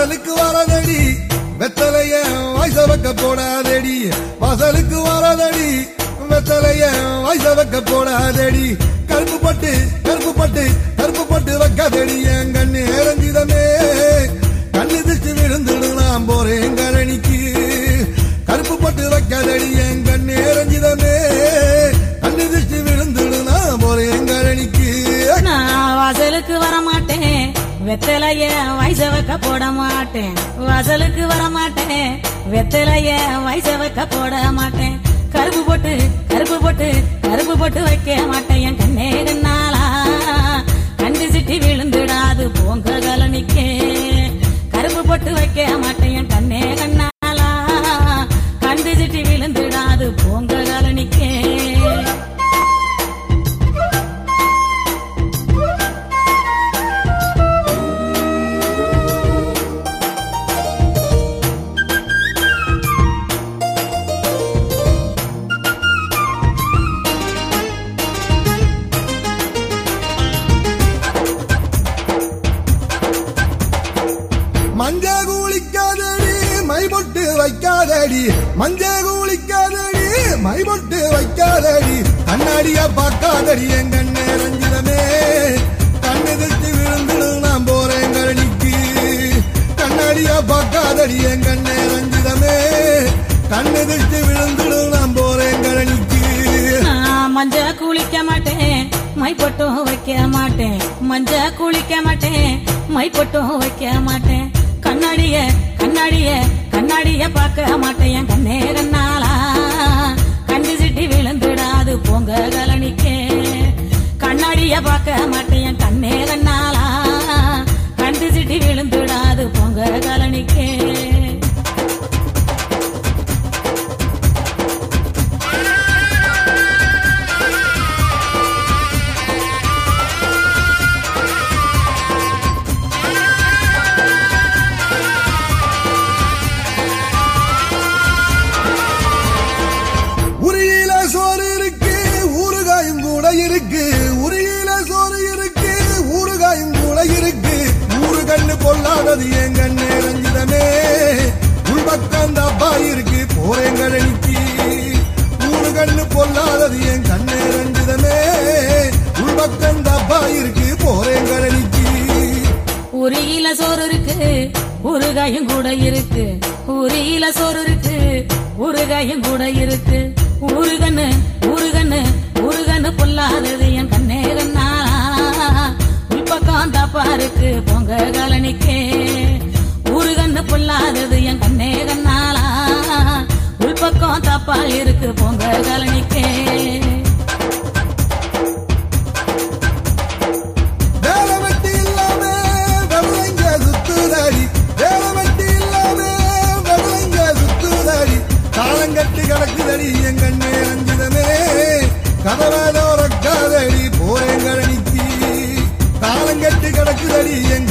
வாசலுக்கு வரதடி வெத்தலைய வயச வைக்க போடாதடி வாசலுக்கு வரதடி வெத்தலைய வயச வைக்க போடாதடி கருப்பு பட்டு கருப்பு பட்டு கருப்பு பட்டு வைக்காதடி என் கண்ணு இறஞ்சிதமே கண்ணு திச்சு விழுந்துடு நான் போறேன் கழனிக்கு கருப்பு பட்டு வைக்காதடி என் கண்ணு இறஞ்சிதமே கண்ணு திச்சு விழுந்துடு நான் போறேன் கழனிக்கு நான் வாசலுக்கு வர மாட்டேன் வெத்தலைய வயச வைக்க போட மாட்டேன் வாசலுக்கு வர மாட்டேன் வெத்தலைய வயச வைக்க போட மாட்டேன் கருப்பு போட்டு கருப்பு போட்டு கருப்பு போட்டு வைக்க மாட்டேன் என் கண்ணே கண்ணாலா கண்டு சிட்டி விழுந்துடாது போங்க கலனிக்கே கருப்பு போட்டு வைக்க மாட்டேன் என் கண்ணே கண்ணாலா கண்டு சிட்டி விழுந்துடாது போங்க கலனிக்கே மஞ்ச கூலிக்காதடி மை பொட்டு வைக்காதடி மஞ்ச கூலிக்காதடி மை பொட்டு வைக்காதடி கண்ணாடியா பார்க்காதடி என் கண்ணே ரஞ்சிதமே கண்ணு திட்டு விழுந்துடும் நான் போறேன் கழனிக்கு கண்ணாடியா பார்க்காதடி என் கண்ணே ரஞ்சிதமே கண்ணு திட்டு விழுந்துடும் நான் போறேன் கழனிக்கு நான் மஞ்ச குளிக்க மாட்டேன் மை பொட்டும் வைக்க மாட்டேன் மஞ்ச குளிக்க மாட்டேன் மை பொட்டும் வைக்க மாட்டேன் கண்ணாடிய கண்ணாடிய கண்ணாடிய பார்க்க மாட்டேன் என் கண்ணே கண்ணாலா கண்டு சிட்டி விழுந்துடாது போங்க கலனிக்கே கண்ணாடிய பார்க்க மாட்டேன் என் கண்ணே கண்ணாலா கண்டு சிட்டி விழுந்துடாது போங்க கலனிக்கே உரியில சோறு இருக்கு ஊறுகாயும் கூட இருக்கு உரியில சோறு இருக்கு ஊறுகாயும் கூட இருக்கு ஊரு கண்ணு பொல்லாதது என் கண்ணு ரஞ்சிதமே உள்பக்கம் தப்பா இருக்கு போறேன் கழனிக்கு ஊரு கண்ணு பொல்லாதது என் கண்ணு ரஞ்சிதமே உள்பக்கம் தப்பா இருக்கு போறேன் கழனிக்கு உரியில சோறு இருக்கு ஊறுகாயும் கூட இருக்கு உரியில சோறு இருக்கு ஊறுகாயும் கூட இருக்கு ஊறுகண்ணு ஊறுகண்ணு ஊறுகண்ணு பொல்லாதது என் கண்ணே கண்ணாலா உள்பக்கம் தப்பா இருக்கு பொங்க கலனிக்கே ஊறுகண்ணு பொல்லாதது என் கண்ணே கண்ணாலா உள்பக்கம் தப்பா இருக்கு பொங்க கலனிக்கே வேலை வெட்டி இல்லாம வெள்ளங்க சுத்துதாடி வேலை வெட்டி இல்லாம வெள்ளங்க சுத்துதாடி காலங்கட்டி கிடக்குதடி என் கண்ணே ரஞ்சிதமே கதவை தோறக்காதடி போறேன் கழனிக்கு காலங்கட்டி கிடக்குதடி என்